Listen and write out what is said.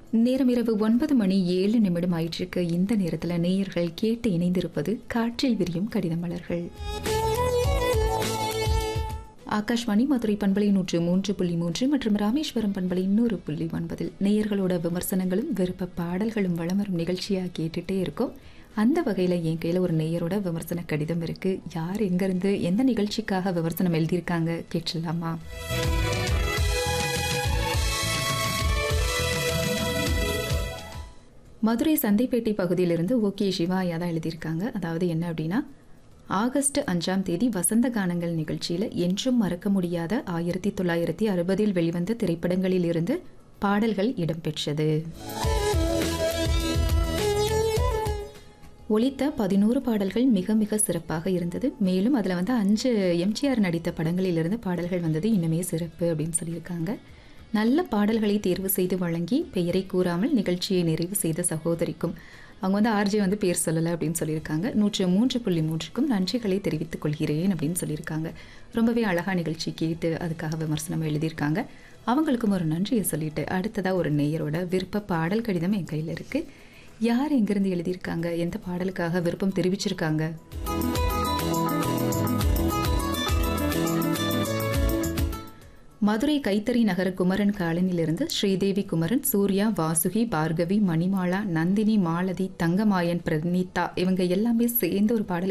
நேரம் இரவு ஒன்பது மணி ஏழு நிமிடம் ஆயிட்டிருக்கு இந்த நேரத்தில் நேயர்கள் கேட்டு இணைந்திருப்பது காற்றில் விரியும் கடித மலர்கள் ஆகாஷ்வாணி மதுரை பண்பலை நூற்று மூன்று புள்ளி மூன்று மற்றும் ராமேஸ்வரம் பண்பலை நூறு புள்ளி ஒன்பதில் நேயர்களோட விமர்சனங்களும் விருப்ப பாடல்களும் வளம் வரும் நிகழ்ச்சியாக கேட்டுட்டே இருக்கோம் அந்த வகையில் என் கையில் ஒரு நேயரோட விமர்சன கடிதம் இருக்கு யார் எங்கேருந்து எந்த நிகழ்ச்சிக்காக விமர்சனம் எழுதியிருக்காங்க கேட்டுடலாமா மதுரை சந்தைப்பேட்டை பகுதியிலிருந்து ஓகே சிவாயா தான் எழுதியிருக்காங்க அதாவது என்ன அப்படின்னா ஆகஸ்ட் அஞ்சாம் தேதி வசந்த கானங்கள் நிகழ்ச்சியில் என்றும் மறக்க முடியாத ஆயிரத்தி தொள்ளாயிரத்தி அறுபதில் வெளிவந்த திரைப்படங்களில் இருந்து பாடல்கள் இடம்பெற்றது ஒலித்த பதினோரு பாடல்கள் மிக மிக சிறப்பாக இருந்தது மேலும் அதில் வந்து அஞ்சு எம்ஜிஆர் நடித்த படங்களிலிருந்து பாடல்கள் வந்தது இன்னுமே சிறப்பு அப்படின்னு சொல்லியிருக்காங்க நல்ல பாடல்களை தேர்வு செய்து வழங்கி பெயரை கூறாமல் நிகழ்ச்சியை நிறைவு செய்த சகோதரிக்கும் அவங்க வந்து ஆர்ஜே வந்து பேர் சொல்லலை அப்படின்னு சொல்லியிருக்காங்க நூற்று மூன்று புள்ளி மூன்றுக்கும் நன்றிகளை தெரிவித்துக் கொள்கிறேன் அப்படின்னு சொல்லியிருக்காங்க ரொம்பவே அழகா நிகழ்ச்சி கேட்டு அதுக்காக விமர்சனம் எழுதியிருக்காங்க அவங்களுக்கும் ஒரு நன்றியை சொல்லிட்டு அடுத்ததாக ஒரு நேயரோட விருப்ப பாடல் கடிதம் என் கையில் இருக்குது யார் எங்கேருந்து எழுதியிருக்காங்க எந்த பாடலுக்காக விருப்பம் தெரிவிச்சிருக்காங்க மதுரை கைத்தறி நகர குமரன் காலனிலிருந்து ஸ்ரீதேவி குமரன் சூர்யா வாசுகி பார்கவி மணிமாலா நந்தினி மாலதி தங்கமாயன் பிரனீதா இவங்க எல்லாமே சேர்ந்து ஒரு பாடல்